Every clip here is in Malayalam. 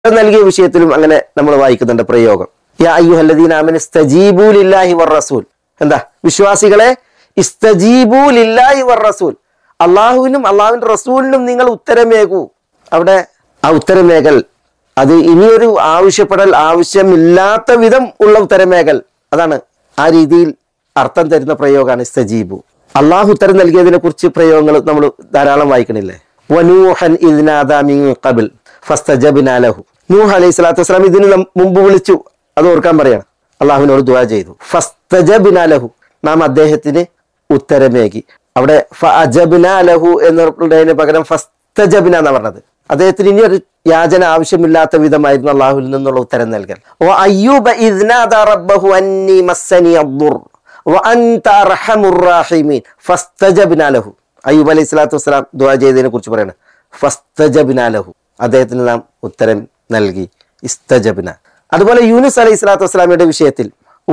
നൽകിയ വിഷയത്തിലും അങ്ങനെ നമ്മൾ വായിക്കുന്നുണ്ട് പ്രയോഗം യാ അയ്യുഹല്ലദീന ആമനു ഇസ്തജീബൂ ലില്ലാഹി വർ റസൂൽ എന്താ വിശ്വാസികളെ ഇസ്തജീബൂ ലില്ലാഹി വർ റസൂൽ അള്ളാഹുവിനും അള്ളാഹുവിന്റെ റസൂലിനും നിങ്ങൾ ഉത്തരമേകൂ അവിടെ ആ ഉത്തരമേകൽ അത് ഇനിയൊരു ആവശ്യപ്പെടൽ ആവശ്യമില്ലാത്ത വിധം ഉള്ള ഉത്തരമേകൽ അതാണ് ആ രീതിയിൽ അർത്ഥം തരുന്ന പ്രയോഗമാണ് ഇസ്തജീബു അള്ളാഹു ഉത്തരം നൽകിയതിനെ കുറിച്ച് പ്രയോഗങ്ങൾ നമ്മൾ ധാരാളം വായിക്കണില്ലേ വനൂഹൻ ഇദ്നാദാ മിൻ ഖബൽ ഫസ്തജബ്നാ ലഹു നൂഹ് അലൈഹി സ്വലാത്തു വസ്സലാം ഇതിന് നം- മുമ്പ് വിളിച്ചു അത് ഓർക്കാൻ പറയാണ് അള്ളാഹുവിനോട് ദുആ ചെയ്തു ഫസ്തജബ്നാ ലഹു നാം അദ്ദേഹത്തിന് ഉത്തരമേകി അവിടെ ഫഅജബ്നാ ലഹു എന്നുള്ളതിന് പകരം ഫസ്തജബ്ന എന്നാ പറഞ്ഞത് അദ്ദേഹത്തിന് ഇനി ഒരു യാചന ആവശ്യമില്ലാത്ത വിധമായിരുന്നു അള്ളാഹുവിൽ നിന്നുള്ള ഉത്തരം നൽകൽ വ അയ്യൂബ ഇദ് നാദാ റബ്ബഹു അന്നി മസ്സനി അദ്ദുർ വ അൻത അർഹമുർ റാഹിമീൻ ഫസ്തജബ്നാ ലഹു അയ്യൂബ് അലൈഹി സ്വലാത്തു വസ്സലാം ദുആ ചെയ്തതിനെ കുറിച്ച് പറയാണ് ഫസ്തജബ്നാ ലഹു അദ്ദേഹത്തിന് നാം ഉത്തരം നൽകി ഇസ്തജബ്ന അതുപോലെ യൂനുസ് അലൈഹി സ്വലാത്തു വസ്സലാമയുടെ വിഷയത്തിൽ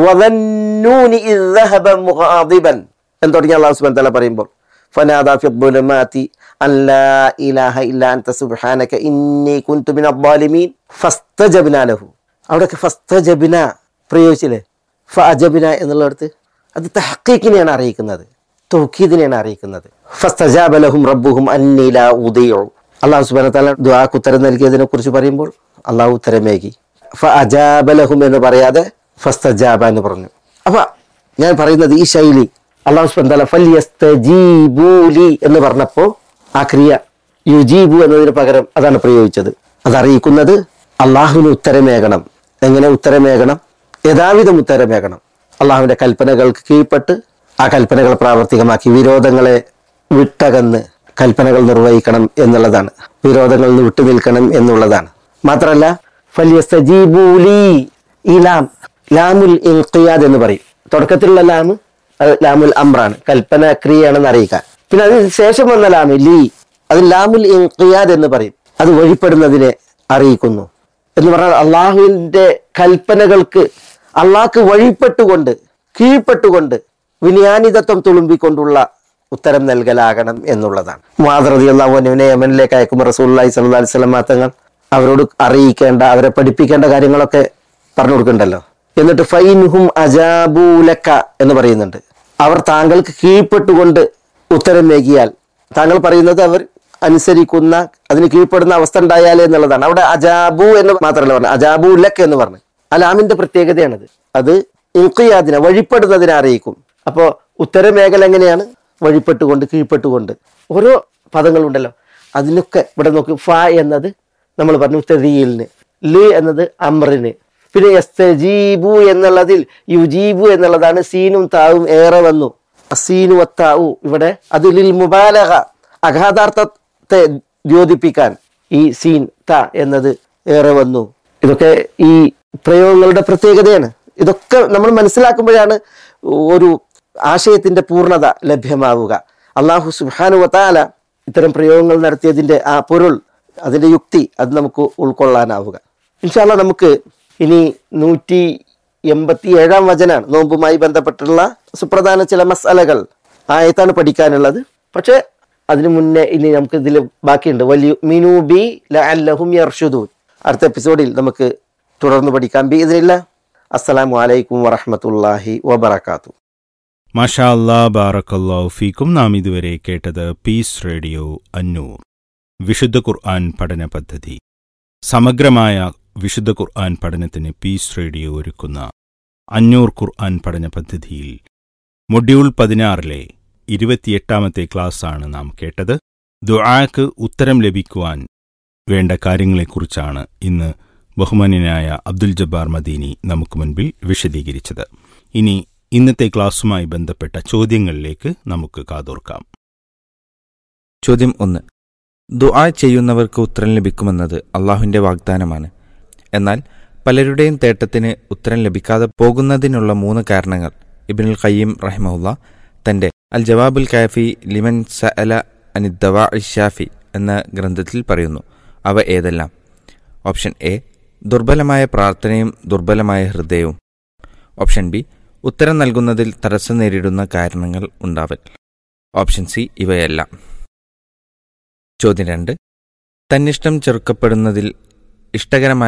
വദന്നൂനി ഇദ് ذهب മുഗാദിബൻ എന്ന് തുടങ്ങി അള്ളാഹു സുബ്ഹാനഹു വ തആല പറയുമ്പോൾ ഫനാദാ ഫി الظُّلُمَاتِ അൻ ലാ ഇലാഹ ഇല്ലാ അൻത സുബ്ഹാനക ഇന്നി കുൻതു മിനൽ ളാലിമീൻ ഫസ്തജബ്നാ ലഹു അവിടെയൊക്കെ ഫസ്തജബ്ന പ്രയോഗിച്ചില്ലേ ഫഅജബ്ന എന്നുള്ളിടത്ത് അത് തഹ്ഖീഖിനെയാണ് അറിയിക്കുന്നത് തൗക്കീദിനെയാണ് അറിയിക്കുന്നത് ഫസ്തജാബ ലഹും റബ്ബുഹും അന്നി ലാ ഉദീഉ അള്ളാഹു സുബ്ഹാനഹു വ തആല ദുആക്ക് ഉത്തരം നൽകിയതിനെ കുറിച്ച് പറയുമ്പോൾ അള്ളാഹു ഉത്തരമേകി ഫഅജാബ ലഹും എന്ന് പറയാതെ ഫസ്തജാബ എന്ന് പറഞ്ഞു അപ്പൊ ഞാൻ പറയുന്നത് ഈ ശൈലി അള്ളാഹു സുബ്ഹാനഹു വ തആല ഫല്യസ്തജീബൂ ലി എന്ന് പറഞ്ഞപ്പോ ആ ക്രിയ യുജീബു എന്നതിന് പകരം അതാണ് പ്രയോഗിച്ചത് അതറിയിക്കുന്നത് അള്ളാഹുവിന് ഉത്തരമേകണം എങ്ങനെ ഉത്തരമേകണം യഥാവിധം ഉത്തരമേകണം അള്ളാഹുവിന്റെ കൽപ്പനകൾക്ക് കീഴ്പ്പെട്ട് ആ കൽപ്പനകൾ പ്രാവർത്തികമാക്കി വിരോധങ്ങളെ വിട്ടകന്ന് കൽപ്പനകൾ നിർവഹിക്കണം എന്നുള്ളതാണ് വിരോധങ്ങളിൽ നിന്ന് വിട്ടു നിൽക്കണം എന്നുള്ളതാണ് മാത്രമല്ല ഫല്യസ്തജീബൂലി ഈ ലാം ലാമുൽ ഇൻഖിയാദ് എന്ന് പറയും തുടക്കത്തിലുള്ള ലാം അത് ലാമുൽ അമ്രാണ് കൽപ്പന ക്രിയയാണെന്ന് അറിയിക്കാൻ പിന്നെ അതിന് ശേഷം വന്ന ലാമ് ലീ അത് ലാമുൽ ഇൻഖിയാദ് എന്ന് പറയും അത് വഴിപ്പെടുന്നതിനെ അറിയിക്കുന്നു എന്ന് പറഞ്ഞാൽ അള്ളാഹുവിന്റെ കൽപ്പനകൾക്ക് അള്ളാഹ്ക്ക് വഴിപ്പെട്ടുകൊണ്ട് കീഴ്പ്പെട്ടുകൊണ്ട് വിനയാനിതത്വം തുളുമ്പിക്കൊണ്ടുള്ള ഉത്തരം നൽകലാകണം എന്നുള്ളതാണ് മാതൃതി അള്ളാഹുവിനെ യമനിലേക്ക് അയക്കുമ്പോൾ റസൂല്ലി സല്ലു അലൈഹി സ്വലം തങ്ങൾ അവരോട് അറിയിക്കേണ്ട അവരെ പഠിപ്പിക്കേണ്ട കാര്യങ്ങളൊക്കെ പറഞ്ഞു കൊടുക്കണ്ടല്ലോ എന്നിട്ട് ഫൈൻഹും അജാബൂലക്ക എന്ന് പറയുന്നുണ്ട് അവർ താങ്കൾക്ക് കീഴ്പ്പെട്ടുകൊണ്ട് ഉത്തരം മേകിയാൽ താങ്കൾ പറയുന്നത് അവർ അനുസരിക്കുന്ന അതിന് കീഴ്പ്പെടുന്ന അവസ്ഥ ഉണ്ടായാലേ എന്നുള്ളതാണ് അവിടെ അജാബു എന്ന് മാത്രമല്ല പറഞ്ഞു അജാബു ലക്ക് എന്ന് പറഞ്ഞു അലാമിന്റെ പ്രത്യേകതയാണത് അത് ഇൻഖിയാദിനെ വഴിപ്പെടുന്നതിനെ അറിയിക്കും അപ്പോ ഉത്തരമേഖല എങ്ങനെയാണ് വഴിപ്പെട്ടുകൊണ്ട് കീഴ്പ്പെട്ടുകൊണ്ട് ഓരോ പദങ്ങളുണ്ടല്ലോ അതിനൊക്കെ ഇവിടെ നോക്ക് ഫ എന്നത് നമ്മൾ പറഞ്ഞു തെരീലിന് ലി എന്നത് അമ്രിന് പിന്നെ യസ്തജീബു എന്നുള്ളതിൽ യുജീബു എന്നുള്ളതാണ് സീനും താവും ഏറെ വന്നു അസീനു വത്താവു ഇവിടെ അതിലിൽ മുബാലക അഗാധാർത്ഥത്തെ ദ്യോതിപ്പിക്കാൻ ഈ സീൻ ത എന്നത് ഏറെ വന്നു ഇതൊക്കെ ഈ പ്രയോഗങ്ങളുടെ പ്രത്യേകതയാണ് ഇതൊക്കെ നമ്മൾ മനസ്സിലാക്കുമ്പോഴാണ് ഒരു ആശയത്തിന്റെ പൂർണ്ണത ലഭ്യമാവുക അള്ളാഹു സുബാനു വത്താല ഇത്തരം പ്രയോഗങ്ങൾ നടത്തിയതിന്റെ ആ പൊരുൾ അതിന്റെ യുക്തി അത് നമുക്ക് ഉൾക്കൊള്ളാനാവുക ഇൻഷാല്ല നമുക്ക് ഇനി നൂറ്റി എൺപത്തി ഏഴാം വചനാണ് നോമ്പുമായി ബന്ധപ്പെട്ടുള്ള സുപ്രധാന ചില മസാലകൾ ആയത്താണ് പഠിക്കാനുള്ളത് പക്ഷെ അതിനു മുന്നേ ഇനി നമുക്ക് ഇതിൽ ബാക്കിയുണ്ട് വലിയ മിനുബി ലഹും യർഷുദൂൻ അടുത്ത എപ്പിസോഡിൽ നമുക്ക് തുടർന്ന് പഠിക്കാം ബി ഇതിനില്ല അസ്സലാമു അലൈക്കും വറഹമത്തല്ലാഹി വബർക്കാത്തു മാഷാ അല്ലാ ബാറക്കല്ലാഹു ഫീക്കും നാം ഇതുവരെ കേട്ടത് പീസ് റേഡിയോ അന്നൂർ വിശുദ്ധ ഖുർആൻ പഠന പദ്ധതി സമഗ്രമായ വിശുദ്ധ ഖുർആൻ പഠനത്തിന് പീസ് റേഡിയോ ഒരുക്കുന്ന അഞ്ഞൂർ ഖുർആൻ പഠന പദ്ധതിയിൽ മൊഡ്യൂൾ പതിനാറിലെ ഇരുപത്തിയെട്ടാമത്തെ ക്ലാസ്സാണ് നാം കേട്ടത് ദുആക്ക് ഉത്തരം ലഭിക്കുവാൻ വേണ്ട കാര്യങ്ങളെക്കുറിച്ചാണ് ഇന്ന് ബഹുമാന്യനായ അബ്ദുൽ ജബ്ബാർ മദീനി നമുക്ക് മുൻപിൽ വിശദീകരിച്ചത് ഇനി ഇന്നത്തെ ക്ലാസ്സുമായി ബന്ധപ്പെട്ട ചോദ്യങ്ങളിലേക്ക് നമുക്ക് കാതോർക്കാം ചോദ്യം ഒന്ന് ദുആ ചെയ്യുന്നവർക്ക് ഉത്തരം ലഭിക്കുമെന്നത് അള്ളാഹുവിന്റെ വാഗ്ദാനമാണ് എന്നാൽ പലരുടെയും തേട്ടത്തിന് ഉത്തരം ലഭിക്കാതെ പോകുന്നതിനുള്ള മൂന്ന് കാരണങ്ങൾ ഇബിനുൽ ഖയ്യീം റഹിമഹുല്ല തന്റെ അൽ ജവാബുൽ കാഫി ലിമൻ സഅല അനിദ്ദവാ ഷാഫി എന്ന ഗ്രന്ഥത്തിൽ പറയുന്നു അവ ഏതെല്ലാം ഓപ്ഷൻ എ ദുർബലമായ പ്രാർത്ഥനയും ദുർബലമായ ഹൃദയവും ഓപ്ഷൻ ബി ഉത്തരം നൽകുന്നതിൽ തടസ്സം നേരിടുന്ന കാരണങ്ങൾ ഉണ്ടാവൽ ഓപ്ഷൻ സി ഇവയെല്ലാം ചോദ്യം രണ്ട് തന്നിഷ്ടം ചെറുക്കപ്പെടുന്നതിൽ ഇഷ്ടകരമായ